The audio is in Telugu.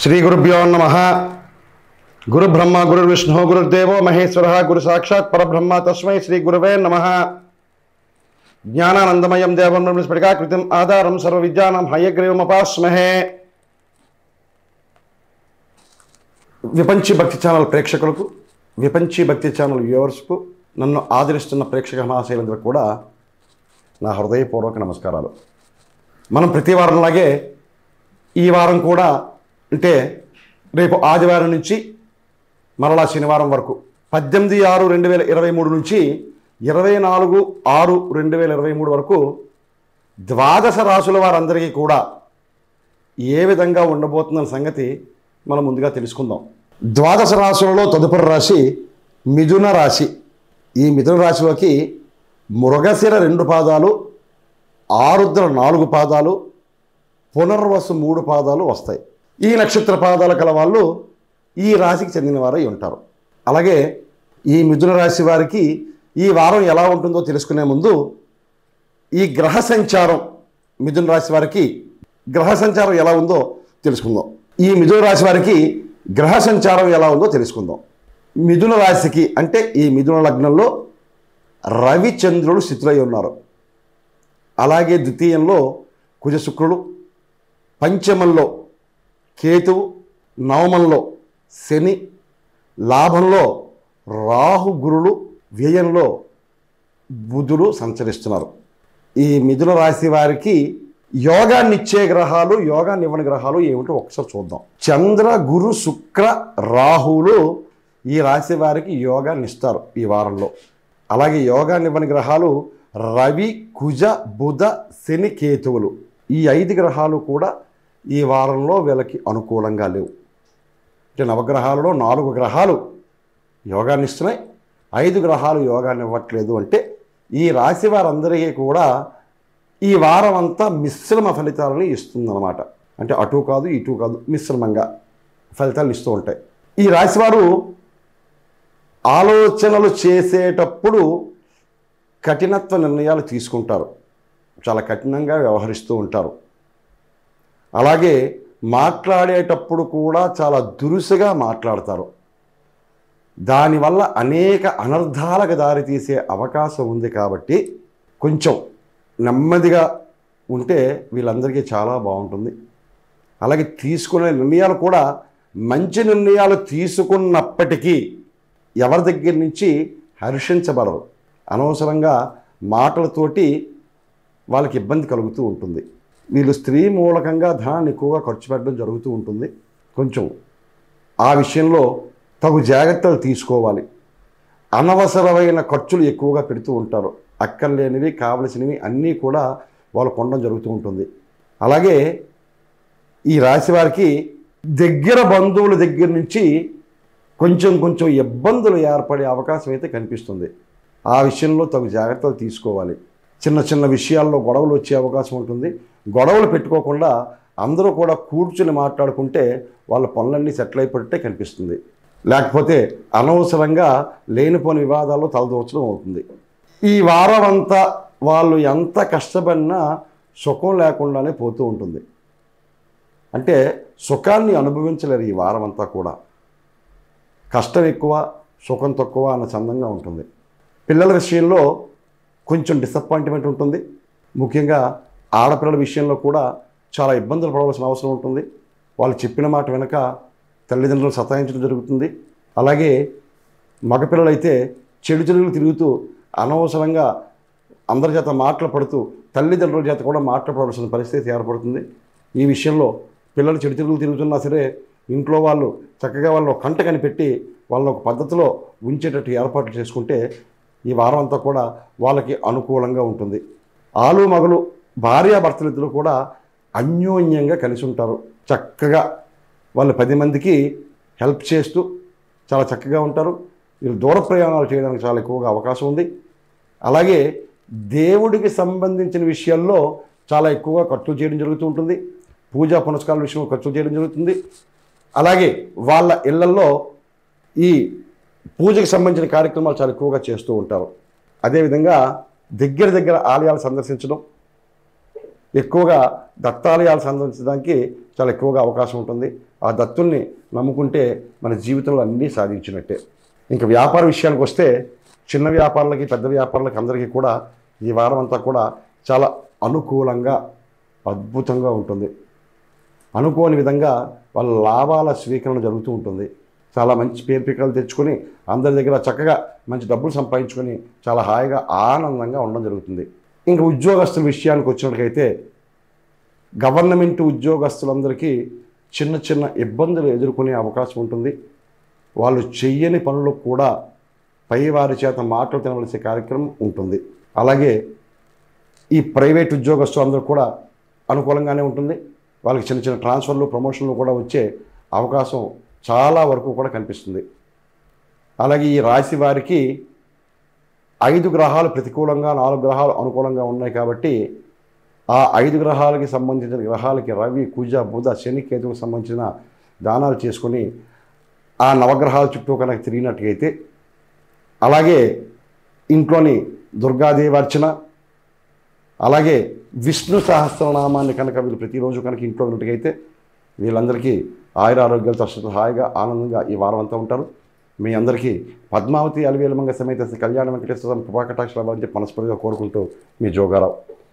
శ్రీ గురుభ్యో నమ గురు బ్రహ్మ గురు విష్ణు గురుదేవో మహేశ్వర గురు సాక్షాత్ పరబ్రహ్మ తస్మై శ్రీ గురువే నమ జ్ఞానానందమయం దేవం స్ఫటికాకృతిం ఆధారం సర్వ విద్యానం హయగ్రీవమపాస్మహే విపంచి భక్తి ఛానల్ ప్రేక్షకులకు విపంచి భక్తి ఛానల్ వ్యూవర్స్కు నన్ను ఆదరిస్తున్న ప్రేక్షక మహాశైలందరూ కూడా నా హృదయపూర్వక నమస్కారాలు మనం ప్రతి వారంలాగే ఈ వారం కూడా అంటే రేపు ఆదివారం నుంచి మరలా శనివారం వరకు పద్దెనిమిది ఆరు రెండు వేల ఇరవై మూడు నుంచి ఇరవై నాలుగు ఆరు రెండు వేల ఇరవై మూడు వరకు ద్వాదశ రాసుల వారందరికీ కూడా ఏ విధంగా ఉండబోతుందన్న సంగతి మనం ముందుగా తెలుసుకుందాం ద్వాదశ రాశులలో తదుపరి రాశి మిథున రాశి ఈ మిథున రాశిలోకి మృగశిర రెండు పాదాలు ఆరుద్ర నాలుగు పాదాలు పునర్వసు మూడు పాదాలు వస్తాయి ఈ నక్షత్ర పాదాలు కల వాళ్ళు ఈ రాశికి చెందిన వారై ఉంటారు అలాగే ఈ మిథున రాశి వారికి ఈ వారం ఎలా ఉంటుందో తెలుసుకునే ముందు ఈ గ్రహ సంచారం మిథున రాశి వారికి గ్రహ సంచారం ఎలా ఉందో తెలుసుకుందాం ఈ మిథున రాశి వారికి గ్రహ సంచారం ఎలా ఉందో తెలుసుకుందాం మిథున రాశికి అంటే ఈ మిథున లగ్నంలో రవి చంద్రుడు స్థితులై ఉన్నారు అలాగే ద్వితీయంలో కుజ శుక్రుడు పంచమంలో కేతువు నవమంలో శని లాభంలో రాహు గురులు వ్యయంలో బుధుడు సంచరిస్తున్నారు ఈ మిథున రాశి వారికి యోగాన్ని ఇచ్చే గ్రహాలు యోగాన్ని ఇవ్వని గ్రహాలు ఏమిటో ఒకసారి చూద్దాం చంద్ర గురు శుక్ర రాహువులు ఈ రాశి వారికి యోగాన్ని ఇస్తారు ఈ వారంలో అలాగే యోగాన్ని ఇవ్వని గ్రహాలు రవి కుజ బుధ శని కేతువులు ఈ ఐదు గ్రహాలు కూడా ఈ వారంలో వీళ్ళకి అనుకూలంగా లేవు అంటే నవగ్రహాలలో నాలుగు గ్రహాలు యోగాన్ని ఇస్తున్నాయి ఐదు గ్రహాలు యోగాన్ని ఇవ్వట్లేదు అంటే ఈ రాశి వారందరికీ కూడా ఈ వారం అంతా మిశ్రమ ఫలితాలను ఇస్తుందన్నమాట అంటే అటు కాదు ఇటు కాదు మిశ్రమంగా ఫలితాలు ఇస్తూ ఉంటాయి ఈ రాశివారు ఆలోచనలు చేసేటప్పుడు కఠినత్వ నిర్ణయాలు తీసుకుంటారు చాలా కఠినంగా వ్యవహరిస్తూ ఉంటారు అలాగే మాట్లాడేటప్పుడు కూడా చాలా దురుసుగా మాట్లాడతారు దానివల్ల అనేక అనర్థాలకు దారితీసే అవకాశం ఉంది కాబట్టి కొంచెం నెమ్మదిగా ఉంటే వీళ్ళందరికీ చాలా బాగుంటుంది అలాగే తీసుకునే నిర్ణయాలు కూడా మంచి నిర్ణయాలు తీసుకున్నప్పటికీ ఎవరి దగ్గర నుంచి హర్షించబడరు అనవసరంగా మాటలతోటి వాళ్ళకి ఇబ్బంది కలుగుతూ ఉంటుంది వీళ్ళు స్త్రీ మూలకంగా ధనాన్ని ఎక్కువగా ఖర్చు పెట్టడం జరుగుతూ ఉంటుంది కొంచెం ఆ విషయంలో తగు జాగ్రత్తలు తీసుకోవాలి అనవసరమైన ఖర్చులు ఎక్కువగా పెడుతూ ఉంటారు అక్కర్లేనివి కావలసినవి అన్నీ కూడా వాళ్ళు కొనడం జరుగుతూ ఉంటుంది అలాగే ఈ రాశి వారికి దగ్గర బంధువుల దగ్గర నుంచి కొంచెం కొంచెం ఇబ్బందులు ఏర్పడే అవకాశం అయితే కనిపిస్తుంది ఆ విషయంలో తగు జాగ్రత్తలు తీసుకోవాలి చిన్న చిన్న విషయాల్లో గొడవలు వచ్చే అవకాశం ఉంటుంది గొడవలు పెట్టుకోకుండా అందరూ కూడా కూర్చుని మాట్లాడుకుంటే వాళ్ళ పనులన్నీ సెటిల్ అయిపోతే కనిపిస్తుంది లేకపోతే అనవసరంగా లేనిపోని వివాదాల్లో తలదూర్చడం అవుతుంది ఈ వారం అంతా వాళ్ళు ఎంత కష్టపడినా సుఖం లేకుండానే పోతూ ఉంటుంది అంటే సుఖాన్ని అనుభవించలేరు ఈ వారం అంతా కూడా కష్టం ఎక్కువ సుఖం తక్కువ అన్న చందంగా ఉంటుంది పిల్లల విషయంలో కొంచెం డిసప్పాయింట్మెంట్ ఉంటుంది ముఖ్యంగా ఆడపిల్లల విషయంలో కూడా చాలా ఇబ్బందులు పడవలసిన అవసరం ఉంటుంది వాళ్ళు చెప్పిన మాట వెనక తల్లిదండ్రులు సతాయించడం జరుగుతుంది అలాగే మగపిల్లలైతే చెడు చెడులు తిరుగుతూ అనవసరంగా అందరి చేత మాటలు పడుతూ తల్లిదండ్రుల చేత కూడా మాట్లాడవలసిన పరిస్థితి ఏర్పడుతుంది ఈ విషయంలో పిల్లలు చెడు చెడులు తిరుగుతున్నా సరే ఇంట్లో వాళ్ళు చక్కగా వాళ్ళు ఒక కంట కనిపెట్టి వాళ్ళని ఒక పద్ధతిలో ఉంచేటట్టు ఏర్పాట్లు చేసుకుంటే ఈ వారం అంతా కూడా వాళ్ళకి అనుకూలంగా ఉంటుంది ఆలు మగలు భార్యాభర్తలు ఇద్దరు కూడా అన్యోన్యంగా కలిసి ఉంటారు చక్కగా వాళ్ళు పది మందికి హెల్ప్ చేస్తూ చాలా చక్కగా ఉంటారు వీళ్ళు దూర ప్రయాణాలు చేయడానికి చాలా ఎక్కువగా అవకాశం ఉంది అలాగే దేవుడికి సంబంధించిన విషయాల్లో చాలా ఎక్కువగా ఖర్చులు చేయడం జరుగుతూ ఉంటుంది పూజా పునస్కారాల విషయంలో ఖర్చులు చేయడం జరుగుతుంది అలాగే వాళ్ళ ఇళ్లలో ఈ పూజకి సంబంధించిన కార్యక్రమాలు చాలా ఎక్కువగా చేస్తూ ఉంటారు అదేవిధంగా దగ్గర దగ్గర ఆలయాలు సందర్శించడం ఎక్కువగా దత్తాలయాలు సందర్శించడానికి చాలా ఎక్కువగా అవకాశం ఉంటుంది ఆ దత్తుల్ని నమ్ముకుంటే మన జీవితంలో అన్నీ సాధించినట్టే ఇంకా వ్యాపార విషయానికి వస్తే చిన్న వ్యాపారులకి పెద్ద వ్యాపారులకి అందరికీ కూడా ఈ వారం అంతా కూడా చాలా అనుకూలంగా అద్భుతంగా ఉంటుంది అనుకోని విధంగా వాళ్ళ లాభాల స్వీకరణ జరుగుతూ ఉంటుంది చాలా మంచి పేరు పిక్కలు తెచ్చుకొని అందరి దగ్గర చక్కగా మంచి డబ్బులు సంపాదించుకొని చాలా హాయిగా ఆనందంగా ఉండడం జరుగుతుంది ఇంకా ఉద్యోగస్తుల విషయానికి వచ్చినట్టుకైతే గవర్నమెంట్ ఉద్యోగస్తులందరికీ చిన్న చిన్న ఇబ్బందులు ఎదుర్కొనే అవకాశం ఉంటుంది వాళ్ళు చెయ్యని పనులు కూడా పై వారి చేత మాటలు తినవలసే కార్యక్రమం ఉంటుంది అలాగే ఈ ప్రైవేట్ ఉద్యోగస్తులు అందరూ కూడా అనుకూలంగానే ఉంటుంది వాళ్ళకి చిన్న చిన్న ట్రాన్స్ఫర్లు ప్రమోషన్లు కూడా వచ్చే అవకాశం చాలా వరకు కూడా కనిపిస్తుంది అలాగే ఈ రాశి వారికి ఐదు గ్రహాలు ప్రతికూలంగా నాలుగు గ్రహాలు అనుకూలంగా ఉన్నాయి కాబట్టి ఆ ఐదు గ్రహాలకి సంబంధించిన గ్రహాలకి రవి కుజ బుధ శని కేతువుకు సంబంధించిన దానాలు చేసుకొని ఆ నవగ్రహాల చుట్టూ కనుక తిరిగినట్టుగైతే అలాగే ఇంట్లోని దుర్గాదేవి అర్చన అలాగే విష్ణు సహస్రనామాన్ని కనుక వీళ్ళు ప్రతిరోజు కనుక ఇంట్లో ఉన్నట్టుగైతే వీళ్ళందరికీ ఆయుర ఆరోగ్యాలతో అసలు హాయిగా ఆనందంగా ఈ వారం అంతా ఉంటారు మీ అందరికీ పద్మావతి అలివేలమంగ సమేత శ్రీ కళ్యాణ వెంకటేశ్వర స్వామి కృపాకటాక్షలు అవ్వాలని చెప్పి మనస్ఫూర్తిగా కోరుకుంటూ మీ జోగారావు